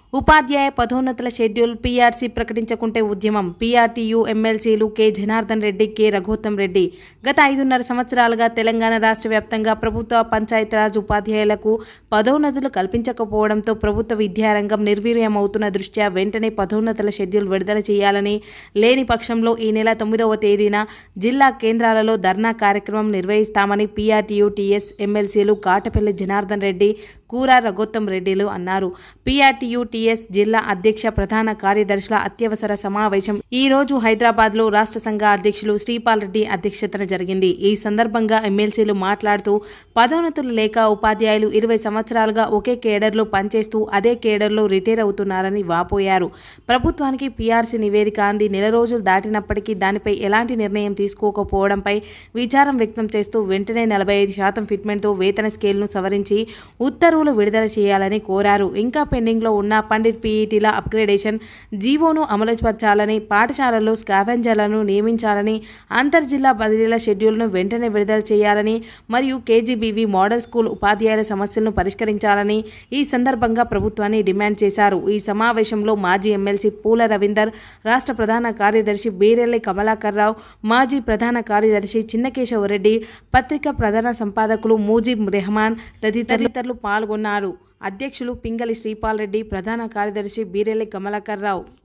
ఉపాధ్యాయ పదోన్నతుల schedule PRC ప్రకటించకుంటే ఉద్యమం PRTU ఎమ్మెల్సీలు కె జనార్దన్ రెడ్డి కె రఘోత్తం రెడ్డి గత ఐదున్నర సంవత్సరాలుగా తెలంగాణ రాష్ట్ర వ్యాప్తంగా ప్రభుత్వ పంచాయతీరాజ్ ఉపాధ్యాయులకు పదోన్నతులు కల్పించకపోవడంతో ప్రభుత్వ విద్యారంగం నిర్వీర్యమవుతున్న దృష్ట్యా వెంటనే పదోన్నతుల షెడ్యూల్ విడుదల చేయాలని లేని పక్షంలో ఈ నెల తొమ్మిదవ తేదీన జిల్లా కేంద్రాలలో ధర్నా కార్యక్రమం నిర్వహిస్తామని పీఆర్టీయూ టీఎస్ ఎమ్మెల్సీలు కాటపల్లి జనార్దన్ రెడ్డి కూర రఘోత్తం రెడ్డిలు అన్నారు పీఆర్టీయూ టీఎస్ జిల్లా అధ్యక్ష ప్రధాన కార్యదర్శుల అత్యవసర సమావేశం ఈ రోజు హైదరాబాద్ లో రాష్ట్ర సంఘ అధ్యక్షులు శ్రీపాల్ రెడ్డి అధ్యక్షతన జరిగింది ఈ సందర్భంగా ఎమ్మెల్సీలు మాట్లాడుతూ పదోన్నతులు లేక ఉపాధ్యాయులు ఇరవై సంవత్సరాలుగా ఒకే కేడర్లో పనిచేస్తూ అదే కేడర్లో రిటైర్ అవుతున్నారని వాపోయారు ప్రభుత్వానికి పీఆర్సీ నివేదిక అంది నెల రోజులు దాటినప్పటికీ దానిపై ఎలాంటి నిర్ణయం తీసుకోకపోవడంపై విచారం వ్యక్తం చేస్తూ వెంటనే నలభై ఐదు శాతం ఫిట్మెంట్తో వేతన స్కేల్ను సవరించి ఉత్తర్వులు విడుదల చేయాలని కోరారు ఇంకా పెండింగ్లో ఉన్న పండిట్ పీఈటీల అప్గ్రేడేషన్ జీవోను అమలుపరచాలని పాఠశాలల్లో స్కావెంజర్లను నియమించాలని అంతర్జిల్లా బదిలీల షెడ్యూల్ను వెంటనే విడుదల చేయాలని మరియు కేజీబీవీ మోడల్ స్కూల్ ఉపాధ్యాయుల సమస్యలను పరిష్కరించాలని ఈ సందర్భంగా ప్రభుత్వాన్ని డిమాండ్ చేశారు ఈ సమావేశంలో మాజీ ఎమ్మెల్సీ పూల రవీందర్ రాష్ట్ర ప్రధాన కార్యదర్శి బీరెల్లి కమలాకర్ రావు మాజీ ప్రధాన కార్యదర్శి చిన్నకేశవరెడ్డి పత్రిక ప్రధాన సంపాదకులు మూజిబ్ రెహమాన్ తదితరులు పాల్గొన్నారు అధ్యక్షులు పింగళి శ్రీపాల్ రెడ్డి ప్రధాన కార్యదర్శి బీరెల్లి కమలాకర్ రావు